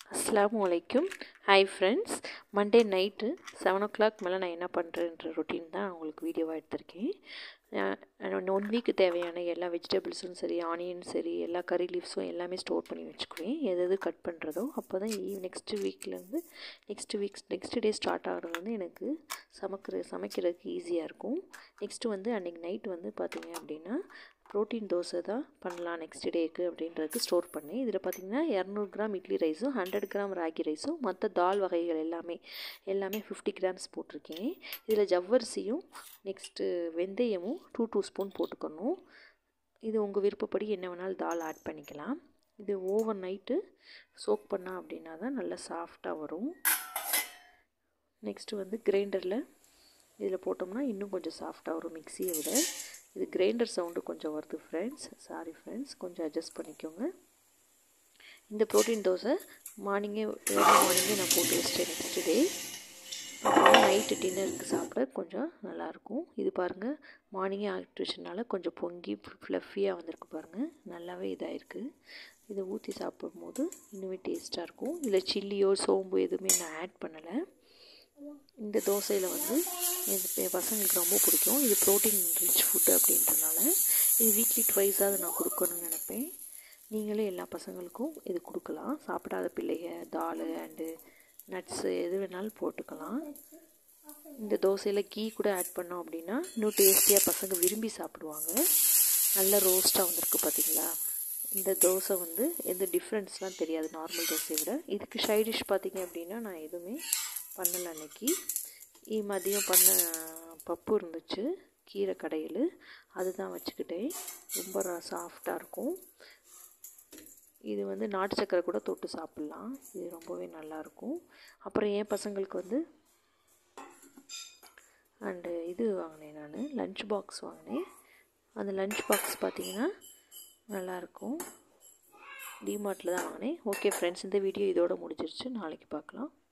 அஸ்ஸலாமு அலைக்கும் hi friends Monday night seven o'clock மேலே நான் என்ன பண்ணுறேன்ற ரொட்டீன் தான் உங்களுக்கு வீடியோவாக எடுத்திருக்கேன் ஒன் வீக்கு தேவையான எல்லா வெஜிடபிள்ஸும் சரி ஆனியன் சரி எல்லா கறி லீவ்ஸும் எல்லாமே ஸ்டோர் பண்ணி வச்சுக்குவேன் எது எது கட் பண்ணுறதோ அப்போ தான் ஈவ் நெக்ஸ்ட்டு வீக்லேருந்து next weeks next day start ஆகிறது வந்து எனக்கு சமைக்கிற சமைக்கிறதுக்கு ஈஸியாக இருக்கும் நெக்ஸ்ட்டு வந்து அன்றைக்கி நைட் வந்து பார்த்திங்க அப்படின்னா ப்ரோட்டீன் தோசை தான் பண்ணலாம் நெக்ஸ்ட் டேக்கு அப்படின்றதுக்கு ஸ்டோர் பண்ணேன் இதில் பார்த்திங்கன்னா இரநூறு கிராம் இட்லி ரைஸும் ஹண்ட்ரட் கிராம் ராகி ரைஸும் மற்ற தால் வகைகள் எல்லாமே எல்லாமே ஃபிஃப்டி கிராம்ஸ் போட்டிருக்கேன் இதில் ஜவ்வரிசியும் நெக்ஸ்ட்டு வெந்தயமும் டூ டூ ஸ்பூன் போட்டுக்கணும் இது உங்கள் விருப்பப்படி என்ன வேணாலும் தால் ஆட் பண்ணிக்கலாம் இது ஓவர் நைட்டு சோக் பண்ணால் அப்படின்னா தான் நல்லா சாஃப்டாக வரும் நெக்ஸ்ட்டு வந்து கிரைண்டரில் இதில் போட்டோம்னா இன்னும் கொஞ்சம் சாஃப்டாக வரும் மிக்சியை விட இது கிரைண்டர் சவுண்டு கொஞ்சம் வருது ஃப்ரெண்ட்ஸ் சாரி ஃப்ரெண்ட்ஸ் கொஞ்சம் அட்ஜஸ்ட் பண்ணிக்கோங்க இந்த ப்ரோட்டீன் தோசை மார்னிங்கே ஏர்லி மார்னிங்கே நான் போட்டு வச்சிட்டேன் நெக்ஸ்ட் டே அப்புறம் நைட்டு டின்னருக்கு சாப்பிட கொஞ்சம் நல்லாயிருக்கும் இது பாருங்கள் மார்னிங்கே ஆகிட்டு வச்சனால கொஞ்சம் பொங்கி ஃப்ளஃபியாக வந்திருக்கு பாருங்கள் நல்லாவே இதாகிருக்கு இதை ஊற்றி சாப்பிடும்போது இன்னுமே டேஸ்ட்டாக இருக்கும் இதில் சில்லியோ சோம்பு எதுவுமே நான் ஆட் பண்ணலை இந்த தோசையில் வந்து என் பசங்களுக்கு ரொம்ப பிடிக்கும் இது ப்ரோட்டீன் ரிச் ஃபுட்டு அப்படின்றனால இது வீக்லி ட்வைஸாவது நான் கொடுக்கணும்னு நினப்பேன் நீங்களும் எல்லா பசங்களுக்கும் இது கொடுக்கலாம் சாப்பிடாத பிள்ளைங்க தால் அண்டு நட்ஸு எது வேணாலும் போட்டுக்கலாம் இந்த தோசையில் கீ கூட ஆட் பண்ணோம் அப்படின்னா இன்னும் டேஸ்டியாக பசங்க விரும்பி சாப்பிடுவாங்க நல்ல ரோஸ்ட்டாக வந்திருக்கு பார்த்தீங்களா இந்த தோசை வந்து எந்த டிஃப்ரென்ஸ்லாம் தெரியாது நார்மல் தோசையை விட இதுக்கு சைடிஷ் பார்த்திங்க அப்படின்னா நான் எதுவுமே பண்ணலை அன்னைக்கு மதியம் பண்ண பப்பு இருந்துச்சு கீரை கடையில் அதுதான் வச்சுக்கிட்டேன் ரொம்ப சாஃப்டாக இருக்கும் இது வந்து நாட்டு சக்கரை கூட தொட்டு சாப்பிட்லாம் இது ரொம்பவே நல்லாயிருக்கும் அப்புறம் என் பசங்களுக்கு வந்து அண்டு இது வாங்கினேன் நான் லன்ச் பாக்ஸ் வாங்கினேன் அந்த லன்ச் பாக்ஸ் பார்த்திங்கன்னா நல்லாயிருக்கும் டிமார்ட்டில் தான் வாங்கினேன் ஓகே ஃப்ரெண்ட்ஸ் இந்த வீடியோ இதோட முடிஞ்சிருச்சு நாளைக்கு பார்க்கலாம்